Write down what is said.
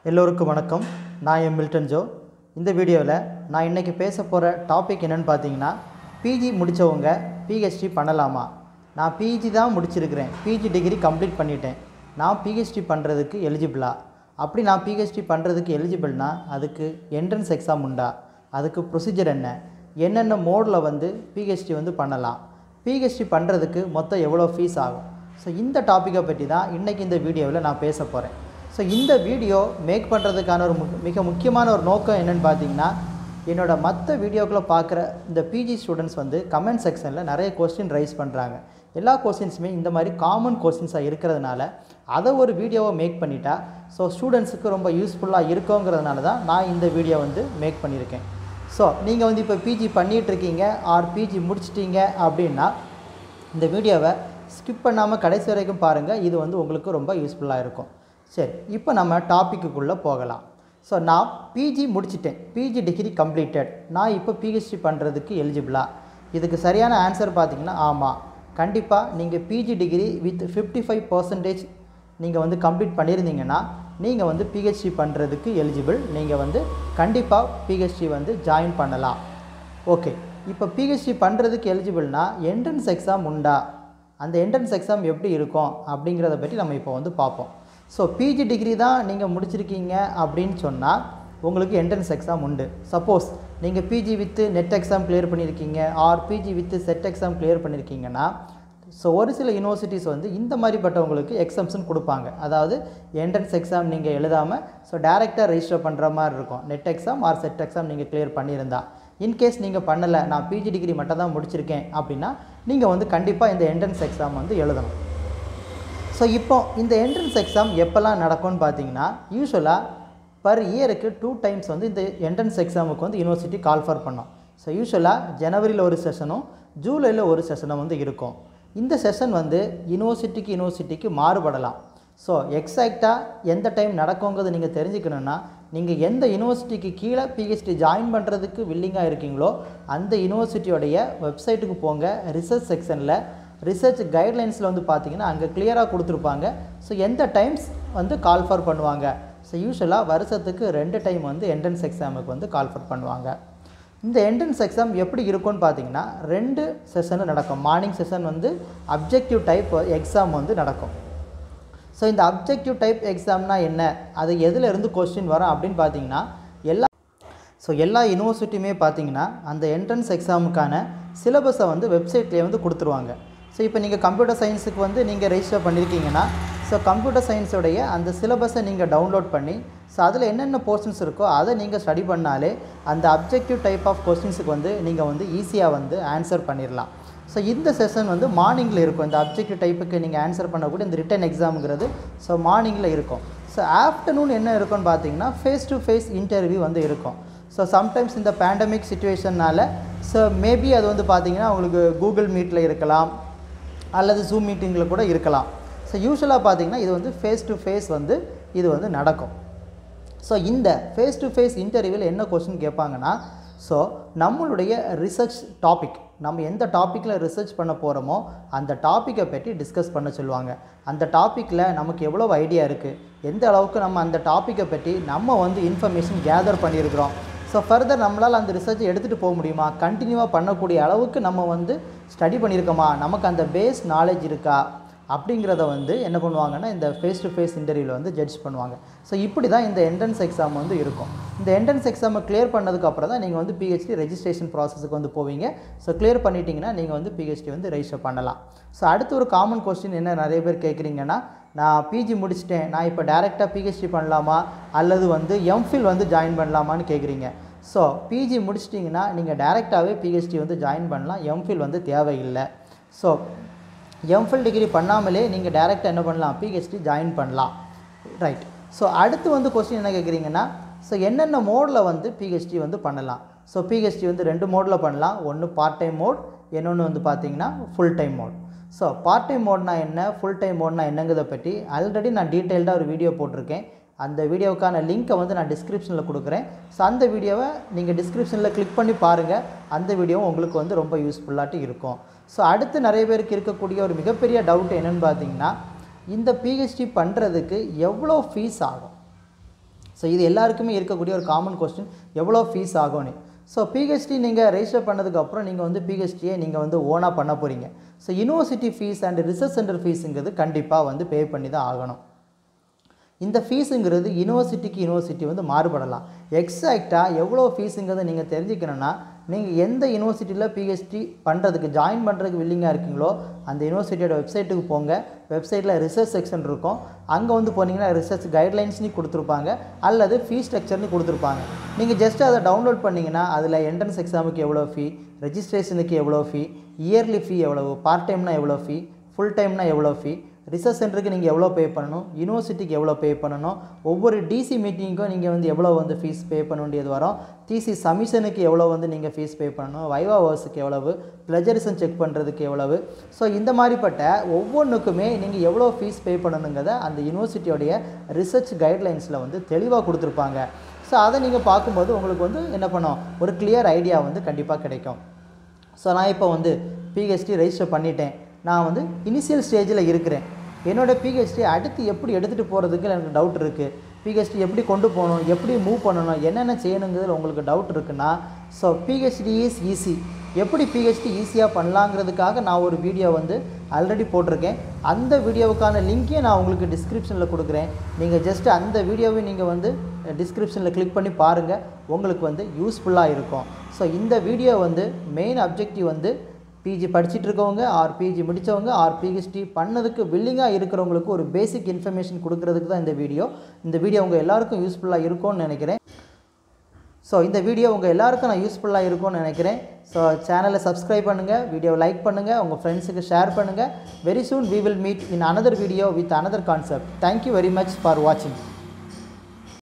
எல்லோருக்கும் வணக்கம் நான் எம் மில்டன் ஜோ இந்த வீடியோவில் நான் இன்றைக்கி பேச போகிற டாபிக் என்னென்னு பார்த்தீங்கன்னா பிஜி முடித்தவங்க பிஹெச்டி பண்ணலாமா நான் பிஜி தான் முடிச்சிருக்கிறேன் பிஜி டிகிரி கம்ப்ளீட் பண்ணிட்டேன் நான் பிஹெச்டி பண்ணுறதுக்கு எலிஜிபிளா அப்படி நான் பிஹெச்டி பண்ணுறதுக்கு எலிஜிபிள்னா அதுக்கு என்ட்ரன்ஸ் எக்ஸாம் உண்டா அதுக்கு ப்ரொசீஜர் என்ன என்னென்ன மோடில் வந்து பிஹெச்டி வந்து பண்ணலாம் பிஹெச்டி பண்ணுறதுக்கு மொத்தம் எவ்வளோ ஃபீஸ் ஆகும் ஸோ இந்த டாப்பிக்கை பற்றி தான் இன்றைக்கி இந்த வீடியோவில் நான் பேச போகிறேன் ஸோ இந்த வீடியோ மேக் பண்ணுறதுக்கான ஒரு மு- மிக முக்கியமான ஒரு நோக்கம் என்னென்னு பார்த்தீங்கன்னா என்னோட மற்ற வீடியோக்களை பார்க்குற இந்த பிஜி ஸ்டூடெண்ட்ஸ் வந்து கமெண்ட் செக்ஷனில் நிறைய கொஸ்டின் ரைஸ் பண்ணுறாங்க எல்லா கொஸ்டின்ஸுமே இந்த மாதிரி காமன் கொஸ்டின்ஸாக இருக்கிறதுனால அதை ஒரு வீடியோவை மேக் பண்ணிட்டா ஸோ ஸ்டூடெண்ட்ஸுக்கு ரொம்ப யூஸ்ஃபுல்லாக இருக்குங்கிறதுனால தான் நான் இந்த வீடியோ வந்து மேக் பண்ணியிருக்கேன் ஸோ நீங்கள் வந்து இப்போ பிஜி பண்ணிகிட்ருக்கீங்க ஆர் பிஜி முடிச்சிட்டீங்க அப்படின்னா இந்த வீடியோவை ஸ்கிப் பண்ணாமல் கடைசி வரைக்கும் பாருங்கள் இது வந்து உங்களுக்கு ரொம்ப யூஸ்ஃபுல்லாக இருக்கும் சரி இப்போ நம்ம டாப்பிக்குள்ளே போகலாம் ஸோ நான் பிஜி முடிச்சிட்டேன் பிஜி டிகிரி கம்ப்ளீட்டட் நான் இப்போ பிஹெச்டி பண்ணுறதுக்கு எலிஜிபிளா இதுக்கு சரியான ஆன்சர் பார்த்தீங்கன்னா ஆமாம் கண்டிப்பாக நீங்கள் PG degree with fifty five percentage நீங்கள் வந்து கம்ப்ளீட் பண்ணியிருந்தீங்கன்னா நீங்கள் வந்து பிஹெச்டி பண்ணுறதுக்கு எலிஜிபிள் நீங்கள் வந்து கண்டிப்பாக பிஹெச்டி வந்து ஜாயின் பண்ணலாம் ஓகே இப்போ பிஹெச்டி பண்ணுறதுக்கு எலிஜிபிள்னா என்ட்ரன்ஸ் எக்ஸாம் உண்டா அந்த என்ட்ரன்ஸ் எக்ஸாம் எப்படி இருக்கும் அப்படிங்கிறத பற்றி நம்ம இப்போ வந்து பார்ப்போம் ஸோ பிஜி டிகிரி தான் நீங்கள் முடிச்சிருக்கீங்க அப்படின்னு சொன்னால் உங்களுக்கு என்ட்ரன்ஸ் எக்ஸாம் உண்டு சப்போஸ் நீங்கள் PG with NET exam clear பண்ணியிருக்கீங்க or PG with SET exam clear பண்ணியிருக்கீங்கன்னா ஸோ ஒரு சில யூனிவர்சிட்டிஸ் வந்து இந்த மாதிரிப்பட்டவங்களுக்கு எக்ஸம்ஷன் கொடுப்பாங்க அதாவது என்ட்ரன்ஸ் எக்ஸாம் நீங்கள் எழுதாமல் ஸோ டேரெக்டாக ரெஜிஸ்டர் பண்ணுற மாதிரி இருக்கும் NET exam or SET exam நீங்கள் கிளியர் பண்ணியிருந்தா இன்கேஸ் நீங்கள் பண்ணலை நான் பிஜி டிகிரி மட்டும் தான் முடிச்சிருக்கேன் அப்படின்னா நீங்கள் வந்து கண்டிப்பாக இந்த என்ட்ரன்ஸ் எக்ஸாம் வந்து எழுதணும் ஸோ இப்போ இந்த என்ட்ரன்ஸ் எக்ஸாம் எப்போல்லாம் நடக்கும்னு பார்த்தீங்கன்னா யூஸ்வலாக பர் இயருக்கு டூ டைம்ஸ் வந்து இந்த என்ட்ரன்ஸ் எக்ஸாமுக்கு வந்து யூனிவர்சிட்டி கால்ஃபர் பண்ணோம் ஸோ யூஸ்வலாக ஜனவரியில் ஒரு செஷனும் ஜூலையில் ஒரு செஷனும் வந்து இருக்கும் இந்த செஷன் வந்து யூனிவர்சிட்டிக்கு யூனிவர்சிட்டிக்கு மாறுபடலாம் ஸோ எக்ஸாக்டாக எந்த டைம் நடக்குங்கிறது நீங்கள் தெரிஞ்சுக்கணுன்னா நீங்கள் எந்த யூனிவர்சிட்டிக்கு கீழே பிஹெச்டி ஜாயின் பண்ணுறதுக்கு வில்லிங்காக இருக்கீங்களோ அந்த யூனிவர்சிட்டியோடைய வெப்சைட்டுக்கு போங்க ரிசர்ச் செக்ஷனில் ரிசர்ச் கைட்லைன்ஸில் வந்து பார்த்தீங்கன்னா அங்கே கிளியராக கொடுத்துருப்பாங்க ஸோ எந்த டைம்ஸ் வந்து கால்ஃபர் பண்ணுவாங்க ஸோ யூஸ்வலாக வருஷத்துக்கு ரெண்டு டைம் வந்து என்ட்ரன்ஸ் எக்ஸாமுக்கு வந்து கால்ஃபர் பண்ணுவாங்க இந்த என்ட்ரன்ஸ் எக்ஸாம் எப்படி இருக்கும்னு பார்த்தீங்கன்னா ரெண்டு செஷன் நடக்கும் மார்னிங் செஷன் வந்து அப்ஜெக்டிவ் டைப் எக்ஸாம் வந்து நடக்கும் ஸோ இந்த அப்ஜெக்டிவ் டைப் எக்ஸாம்னா என்ன அது எதில் இருந்து கொஸ்டின் வரும் அப்படின்னு பார்த்தீங்கன்னா எல்லா ஸோ எல்லா யூனிவர்சிட்டியுமே பார்த்தீங்கன்னா அந்த என்ட்ரன்ஸ் எக்ஸாமுக்கான சிலபஸை வந்து வெப்சைட்லேயே வந்து கொடுத்துருவாங்க ஸோ இப்போ நீங்கள் கம்ப்யூட்டர் சயின்ஸுக்கு வந்து நீங்கள் ரெஜிஸ்டர் பண்ணியிருக்கீங்கன்னா ஸோ கம்ப்யூட்டர் சயின்ஸோடைய அந்த சிலபஸை நீங்கள் டவுன்லோட் பண்ணி ஸோ அதில் என்னென்ன போர்ஷன்ஸ் இருக்கோ அதை நீங்கள் ஸ்டடி பண்ணாலே அந்த அப்ஜெக்டிவ் டைப் ஆஃப் கொஸ்டின்ஸுக்கு வந்து நீங்கள் வந்து ஈஸியாக வந்து ஆன்சர் பண்ணிடலாம் ஸோ இந்த செஷன் வந்து மார்னிங்கில் இருக்கும் இந்த அப்ஜெக்டிவ் டைப்புக்கு நீங்கள் ஆன்சர் பண்ணக்கூடிய இந்த ரிட்டன் எக்ஸாமுங்கிறது ஸோ மார்னிங்கில் இருக்கும் ஸோ ஆஃப்டர்நூன் என்ன இருக்கும்னு பார்த்தீங்கன்னா ஃபேஸ் டு ஃபேஸ் இன்டர்வியூ வந்து இருக்கும் ஸோ சம்டைம்ஸ் இந்த பேண்டமிக் சுச்சுவேஷனால் ஸோ மேபி அது வந்து பார்த்தீங்கன்னா உங்களுக்கு கூகுள் மீட்டில் இருக்கலாம் அல்லது ஜூம் மீட்டிங்கில் கூட இருக்கலாம் ஸோ யூஸ்வலாக பார்த்தீங்கன்னா இது வந்து ஃபேஸ் டு ஃபேஸ் வந்து இது வந்து நடக்கும் ஸோ இந்த ஃபேஸ் டு ஃபேஸ் இன்டர்வியூவில் என்ன கொஸ்டின் கேட்பாங்கன்னா ஸோ நம்மளுடைய ரிசர்ச் டாபிக் நம்ம எந்த டாப்பிக்கில் ரிசர்ச் பண்ண போகிறோமோ அந்த டாப்பிக்கை பற்றி டிஸ்கஸ் பண்ண சொல்லுவாங்க அந்த டாப்பிக்கில் நமக்கு எவ்வளோ ஐடியா இருக்குது எந்த அளவுக்கு நம்ம அந்த டாப்பிக்கை பற்றி நம்ம வந்து இன்ஃபர்மேஷன் கேதர் பண்ணியிருக்கிறோம் ஸோ ஃபர்தர் நம்மளால் அந்த ரிசர்ச்சை எடுத்துகிட்டு போக முடியுமா கண்டினியூவாக பண்ணக்கூடிய அளவுக்கு நம்ம வந்து ஸ்டடி பண்ணியிருக்கோமா நமக்கு அந்த பேஸ் நாலேஜ் இருக்கா அப்படிங்கிறத வந்து என்ன பண்ணுவாங்கன்னா இந்த ஃபேஸ் டு ஃபேஸ் இன்டர்வியூவில் வந்து ஜட்ஜ் பண்ணுவாங்க ஸோ இப்படி தான் இந்த என்ட்ரன்ஸ் எக்ஸாம் வந்து இருக்கும் இந்த என்ட்ரன்ஸ் எக்ஸாமை கிளியர் பண்ணதுக்கப்புறம் தான் நீங்கள் வந்து பிஹெச்டி ரெஜிஸ்ட்ரேஷன் ப்ராசஸுக்கு வந்து போவீங்க ஸோ கிளியர் பண்ணிட்டீங்கன்னா நீங்கள் வந்து பிஹெச்டி வந்து ரெஜிஸ்டர் பண்ணலாம் ஸோ அடுத்து ஒரு காமன் கொஸ்டின் என்ன நிறைய பேர் கேட்குறீங்கன்னா நான் பிஜி முடிச்சிட்டேன் நான் இப்போ டேரெக்டாக பிஹெச்டி பண்ணலாமா அல்லது வந்து எம்ஃபில் வந்து ஜாயின் பண்ணலாமான்னு கேட்குறீங்க ஸோ பிஜி முடிச்சிட்டிங்கன்னா நீங்கள் டேரெக்டாகவே பிஹெச்டி வந்து ஜாயின் பண்ணலாம் எம்ஃபில் வந்து தேவையில்லை ஸோ எம்ஃபில் டிகிரி பண்ணாமலே நீங்கள் டேரெக்டாக என்ன பண்ணலாம் பிஹெச்டி ஜாயின் பண்ணலாம் ரைட் ஸோ அடுத்து வந்து கொஸ்டின் என்ன கேட்குறீங்கன்னா ஸோ என்னென்ன மோடில் வந்து பிஹெச்டி வந்து பண்ணலாம் ஸோ பிஹெச்டி வந்து ரெண்டு மோடில் பண்ணலாம் ஒன்று பார்ட் டைம் மோட் இன்னொன்று வந்து பார்த்தீங்கன்னா full time mode so part time மோட்னா என்ன ஃபுல் டைம் மோட்னா என்னங்கிறத பற்றி ஆல்ரெடி நான் டீட்டெயில்டாக ஒரு வீடியோ போட்டிருக்கேன் அந்த வீடியோவுக்கான லிங்க்கை வந்து நான் டிஸ்கிரிப்ஷனில் கொடுக்குறேன் ஸோ அந்த வீடியோவை நீங்கள் டிஸ்கிரிப்ஷனில் கிளிக் பண்ணி பாருங்கள் அந்த வீடியோவும் உங்களுக்கு வந்து ரொம்ப யூஸ்ஃபுல்லாட்டு இருக்கும் ஸோ அடுத்து நிறைய பேருக்கு இருக்கக்கூடிய ஒரு மிகப்பெரிய டவுட் என்னென்னு பார்த்தீங்கன்னா இந்த பிஹெச்டி பண்ணுறதுக்கு எவ்வளோ ஃபீஸ் ஆகும் ஸோ இது எல்லாருக்குமே இருக்கக்கூடிய ஒரு காமன் கொஸ்டின் எவ்வளோ ஃபீஸ் ஆகும்னு ஸோ பிஹெச்டி நீங்கள் ரெஜிஸ்டர் பண்ணதுக்கப்புறம் நீங்கள் வந்து பிஹெச்டியை நீங்கள் வந்து ஓனாக பண்ண போகிறீங்க so university fees and research centre ஃபீஸுங்கிறது கண்டிப்பாக வந்து பே பண்ணி தான் ஆகணும் இந்த ஃபீஸுங்கிறது யூனிவர்சிட்டிக்கு யூனிவர்சிட்டி வந்து மாறுபடலாம் எக்ஸாக்டாக எவ்வளோ ஃபீஸுங்கிறத நீங்கள் தெரிஞ்சுக்கணுன்னா நீங்கள் எந்த யூனிவர்சிட்டியில் பிஹெச்டி பண்ணுறதுக்கு ஜாயின் பண்ணுறதுக்கு வில்லிங்காக இருக்கீங்களோ அந்த யூனிவர்சிட்டியோட வெப்சைட்டுக்கு போங்க வெப்சைட்டில் ரிசர்ச் செக்ஷன் இருக்கும் அங்கே வந்து போனீங்கன்னா ரிசர்ச் கைட்லைன்ஸ்னு கொடுத்துருப்பாங்க அல்லது ஃபீ ஸ்ட்ரக்சர்னு கொடுத்துருப்பாங்க நீங்கள் ஜஸ்ட் அதை டவுன்லோட் பண்ணிங்கன்னா அதில் என்ட்ரன்ஸ் எக்ஸாமுக்கு எவ்வளோ ஃபீ ரெஜிஸ்ட்ரேஷனுக்கு எவ்வளோ ஃபீ இயர்லி ஃபீ எவ்வளவு பார்ட் டைம்னா எவ்வளோ ஃபீ ஃபுல் டைம்னா எவ்வளோ ஃபீ ரிசர்ச் சென்டருக்கு நீங்கள் எவ்வளோ பே பண்ணணும் யூனிவர்சிட்டிக்கு எவ்வளோ பே பண்ணணும் ஒவ்வொரு டிசி மீட்டிங்க்கும் நீங்கள் வந்து எவ்வளோ வந்து ஃபீஸ் பே பண்ண வேண்டியது வரும் டிசி சமிஷனுக்கு எவ்வளோ வந்து நீங்கள் ஃபீஸ் பே பண்ணணும் வைவா வர்ஸுக்கு எவ்வளவு ப்ளஜரிசம் செக் பண்ணுறதுக்கு எவ்வளவு ஸோ இந்த மாதிரிப்பட்ட ஒவ்வொன்றுக்குமே நீங்கள் எவ்வளோ ஃபீஸ் பே பண்ணணுங்கிறத அந்த யூனிவர்சிட்டியோடைய ரிசர்ச் கைட்லைன்ஸில் வந்து தெளிவாக கொடுத்துருப்பாங்க ஸோ அதை நீங்கள் பார்க்கும்போது உங்களுக்கு வந்து என்ன பண்ணும் ஒரு கிளியர் ஐடியா வந்து கண்டிப்பாக கிடைக்கும் ஸோ நான் இப்போ வந்து பிஹெச்டி ரெஜிஸ்டர் பண்ணிட்டேன் நான் வந்து இனிஷியல் ஸ்டேஜில் இருக்கிறேன் என்னோடய பிஹெச்டி அடுத்து எப்படி எடுத்துகிட்டு போகிறதுக்கு எனக்கு டவுட் இருக்குது பிஹெச்டி எப்படி கொண்டு போகணும் எப்படி மூவ் பண்ணணும் என்னென்ன செய்யணுங்கிறதுல உங்களுக்கு டவுட் இருக்குன்னா ஸோ பிஹெச்டி இஸ் ஈஸி எப்படி பிஹெச்டி ஈஸியாக பண்ணலாங்கிறதுக்காக நான் ஒரு வீடியோ வந்து ஆல்ரெடி போட்டிருக்கேன் அந்த வீடியோவுக்கான லிங்க்கையும் நான் உங்களுக்கு டிஸ்கிரிப்ஷனில் கொடுக்குறேன் நீங்கள் ஜஸ்ட் அந்த வீடியோவை நீங்கள் வந்து டிஸ்கிரிப்ஷனில் கிளிக் பண்ணி பாருங்கள் உங்களுக்கு வந்து யூஸ்ஃபுல்லாக இருக்கும் ஸோ இந்த வீடியோ வந்து மெயின் அப்ஜெக்டிவ் வந்து பிஜி படிச்சுட்டு இருக்கவங்க ஆர் பிஜி முடித்தவங்க ஆர் பிஹெச்டி பண்ணதுக்கு வில்லிங்காக இருக்கிறவங்களுக்கு ஒரு பேசிக் இன்ஃபர்மேஷன் கொடுக்கறதுக்கு தான் இந்த வீடியோ இந்த வீடியோ உங்கள் எல்லாருக்கும் யூஸ்ஃபுல்லாக இருக்கும்னு நினைக்கிறேன் ஸோ இந்த வீடியோ உங்கள் எல்லாருக்கும் நான் யூஸ்ஃபுல்லாக இருக்கும்னு நினைக்கிறேன் ஸோ சேனலை சப்ஸ்கிரைப் பண்ணுங்கள் வீடியோவை லைக் பண்ணுங்கள் உங்கள் ஃப்ரெண்ட்ஸுக்கு ஷேர் பண்ணுங்கள் very soon we will meet in another video with another concept thank you very much for வாட்சிங்